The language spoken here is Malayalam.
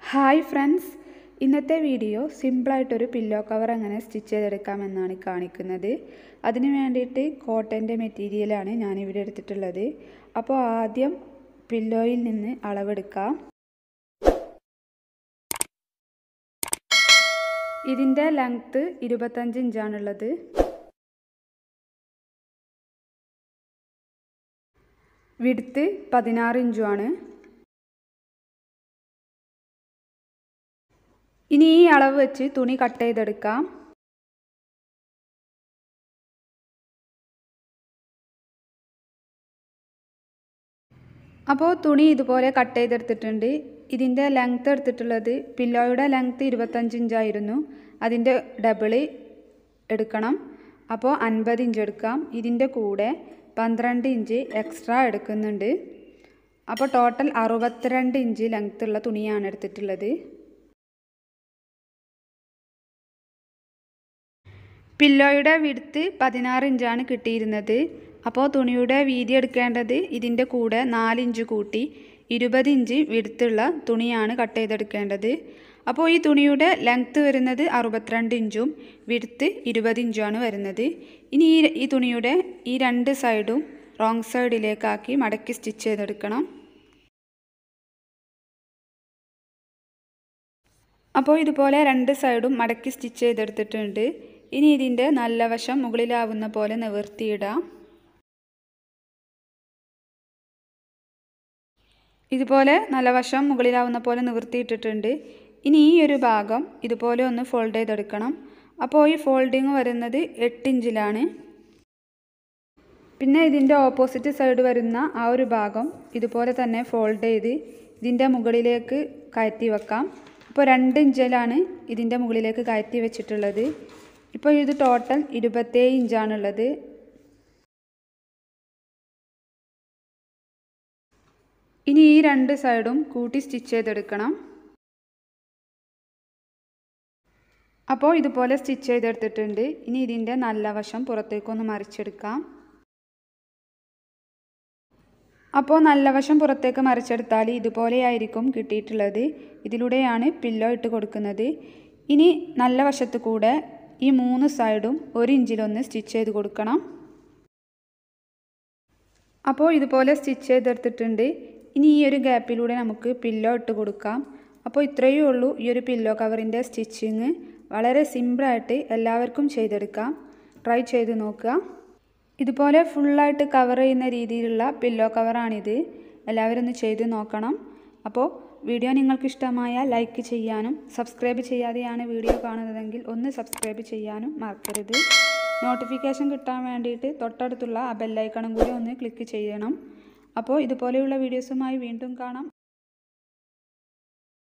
ഹായ് ഫ്രണ്ട്സ് ഇന്നത്തെ വീഡിയോ സിമ്പിളായിട്ടൊരു പില്ലോ കവർ എങ്ങനെ സ്റ്റിച്ച് ചെയ്തെടുക്കാമെന്നാണ് കാണിക്കുന്നത് അതിന് വേണ്ടിയിട്ട് കോട്ടൻ്റെ മെറ്റീരിയലാണ് ഞാനിവിടെ എടുത്തിട്ടുള്ളത് അപ്പോൾ ആദ്യം പില്ലോയിൽ നിന്ന് അളവെടുക്കാം ഇതിൻ്റെ ലെങ്ത്ത് ഇരുപത്തഞ്ച് ഇഞ്ചാണുള്ളത് വിടുത്ത് പതിനാറ് ഇഞ്ചുമാണ് ഇനി ഈ അളവ് വെച്ച് തുണി കട്ട് ചെയ്തെടുക്കാം അപ്പോൾ തുണി ഇതുപോലെ കട്ട് ചെയ്തെടുത്തിട്ടുണ്ട് ഇതിൻ്റെ ലെങ്ത്ത് എടുത്തിട്ടുള്ളത് പില്ലോയുടെ ലെങ്ത്ത് ഇരുപത്തഞ്ച് ഇഞ്ചായിരുന്നു അതിൻ്റെ ഡബിള് എടുക്കണം അപ്പോൾ അൻപത് ഇഞ്ച് എടുക്കാം ഇതിൻ്റെ കൂടെ പന്ത്രണ്ട് ഇഞ്ച് എക്സ്ട്രാ എടുക്കുന്നുണ്ട് അപ്പോൾ ടോട്ടൽ അറുപത്തിരണ്ട് ഇഞ്ച് ലെങ്ത്തുള്ള തുണിയാണ് എടുത്തിട്ടുള്ളത് പില്ലോയുടെ വിടുത്ത് പതിനാറ് ഇഞ്ചാണ് കിട്ടിയിരുന്നത് അപ്പോൾ തുണിയുടെ വീതി എടുക്കേണ്ടത് ഇതിൻ്റെ കൂടെ നാലിഞ്ച് കൂട്ടി ഇരുപത് ഇഞ്ച് വിടുത്തുള്ള തുണിയാണ് കട്ട് ചെയ്തെടുക്കേണ്ടത് അപ്പോൾ ഈ തുണിയുടെ ലെങ്ത്ത് വരുന്നത് അറുപത്തിരണ്ട് ഇഞ്ചും വിടുത്ത് ഇരുപത് ഇഞ്ചുമാണ് വരുന്നത് ഇനി ഈ ഈ തുണിയുടെ ഈ രണ്ട് സൈഡും റോങ് സൈഡിലേക്കാക്കി മടക്കി സ്റ്റിച്ച് ചെയ്തെടുക്കണം അപ്പോൾ ഇതുപോലെ രണ്ട് സൈഡും മടക്കി സ്റ്റിച്ച് ചെയ്തെടുത്തിട്ടുണ്ട് ഇനി ഇതിൻ്റെ നല്ല വശം മുകളിലാവുന്ന പോലെ നിവർത്തിയിടാം ഇതുപോലെ നല്ല വശം മുകളിലാവുന്ന പോലെ നിവർത്തിയിട്ടിട്ടുണ്ട് ഇനി ഈ ഒരു ഭാഗം ഇതുപോലെ ഒന്ന് ഫോൾഡ് ചെയ്തെടുക്കണം അപ്പോൾ ഈ ഫോൾഡിങ് വരുന്നത് എട്ട് ഇഞ്ചിലാണ് പിന്നെ ഇതിൻ്റെ ഓപ്പോസിറ്റ് സൈഡ് വരുന്ന ആ ഒരു ഭാഗം ഇതുപോലെ തന്നെ ഫോൾഡ് ചെയ്ത് ഇതിൻ്റെ മുകളിലേക്ക് കയറ്റി വെക്കാം അപ്പോൾ രണ്ട് ഇഞ്ചിലാണ് ഇതിൻ്റെ മുകളിലേക്ക് കയറ്റി വെച്ചിട്ടുള്ളത് ഇപ്പോൾ ഇത് ടോട്ടൽ ഇരുപത്തേഴ് ഇഞ്ചാണുള്ളത് ഇനി ഈ രണ്ട് സൈഡും കൂട്ടി സ്റ്റിച്ച് ചെയ്തെടുക്കണം അപ്പോൾ ഇതുപോലെ സ്റ്റിച്ച് ചെയ്തെടുത്തിട്ടുണ്ട് ഇനി ഇതിൻ്റെ നല്ല വശം പുറത്തേക്കൊന്ന് മറിച്ചെടുക്കാം അപ്പോൾ നല്ല വശം പുറത്തേക്ക് മറിച്ചെടുത്താൽ ഇതുപോലെയായിരിക്കും കിട്ടിയിട്ടുള്ളത് ഇതിലൂടെയാണ് പില്ലോ ഇട്ട് കൊടുക്കുന്നത് ഇനി നല്ല വശത്ത് കൂടെ ഈ മൂന്ന് സൈഡും ഒരു ഇഞ്ചിലൊന്ന് സ്റ്റിച്ച് ചെയ്ത് കൊടുക്കണം അപ്പോൾ ഇതുപോലെ സ്റ്റിച്ച് ചെയ്തെടുത്തിട്ടുണ്ട് ഇനി ഈ ഒരു ഗ്യാപ്പിലൂടെ നമുക്ക് പില്ലോ ഇട്ട് കൊടുക്കാം അപ്പോൾ ഇത്രയേ ഉള്ളൂ ഈ ഒരു പില്ലോ കവറിൻ്റെ സ്റ്റിച്ചിങ് വളരെ സിമ്പിളായിട്ട് എല്ലാവർക്കും ചെയ്തെടുക്കാം ട്രൈ ചെയ്ത് നോക്കുക ഇതുപോലെ ഫുള്ളായിട്ട് കവർ ചെയ്യുന്ന രീതിയിലുള്ള പില്ലോ കവറാണിത് എല്ലാവരും ഒന്ന് ചെയ്ത് നോക്കണം അപ്പോൾ വീഡിയോ നിങ്ങൾക്ക് ഇഷ്ടമായ ലൈക്ക് ചെയ്യാനും സബ്സ്ക്രൈബ് ചെയ്യാതെയാണ് വീഡിയോ കാണുന്നതെങ്കിൽ ഒന്ന് സബ്സ്ക്രൈബ് ചെയ്യാനും മറക്കരുത് നോട്ടിഫിക്കേഷൻ കിട്ടാൻ വേണ്ടിയിട്ട് തൊട്ടടുത്തുള്ള ആ ബെല്ലൈക്കണും കൂടി ഒന്ന് ക്ലിക്ക് ചെയ്യണം അപ്പോൾ ഇതുപോലെയുള്ള വീഡിയോസുമായി വീണ്ടും കാണാം